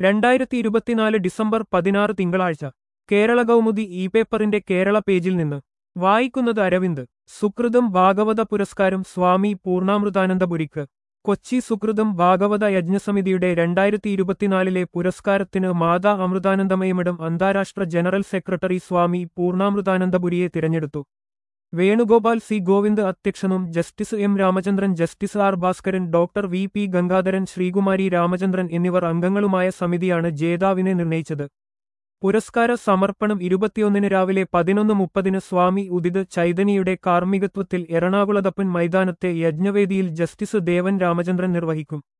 രണ്ടായിരത്തി ഇരുപത്തിനാല് ഡിസംബർ പതിനാറ് തിങ്കളാഴ്ച കേരള കൗമുദി ഇ പേപ്പറിന്റെ കേരള പേജിൽ നിന്ന് വായിക്കുന്നത് അരവിന്ദ് സുകൃതം ഭാഗവത പുരസ്കാരം സ്വാമി പൂർണ്ണാമൃതാനന്ദപുരിക്ക് കൊച്ചി സുകൃതം ഭാഗവത യജ്ഞസമിതിയുടെ രണ്ടായിരത്തി ഇരുപത്തിനാലിലെ പുരസ്കാരത്തിന് മാതാ അമൃതാനന്ദമയമഠം അന്താരാഷ്ട്ര ജനറൽ സെക്രട്ടറി സ്വാമി പൂർണ്ണാമൃതാനന്ദപുരിയെ തിരഞ്ഞെടുത്തു വേണുഗോപാൽ സി ഗോവിന്ദ് അധ്യക്ഷനും justice M Ramachandran justice R Bhaskaran doctor V P Gangadharan Sreekumari Ramachandran എന്നിവർ അംഗങ്ങളുമായ സമിതിയാണ് ജേതാവിനെ നിർണയിച്ചത് പുരസ്കാര സമർപ്പണം ഇരുപത്തിയൊന്നിന് രാവിലെ പതിനൊന്ന് മുപ്പതിന് സ്വാമി ഉദിത് ചൈതന്യയുടെ കാർമ്മികത്വത്തിൽ എറണാകുളത്തപ്പൻ മൈതാനത്തെ യജ്ഞവേദിയിൽ ജസ്റ്റിസ് ദേവൻ രാമചന്ദ്രൻ നിർവഹിക്കും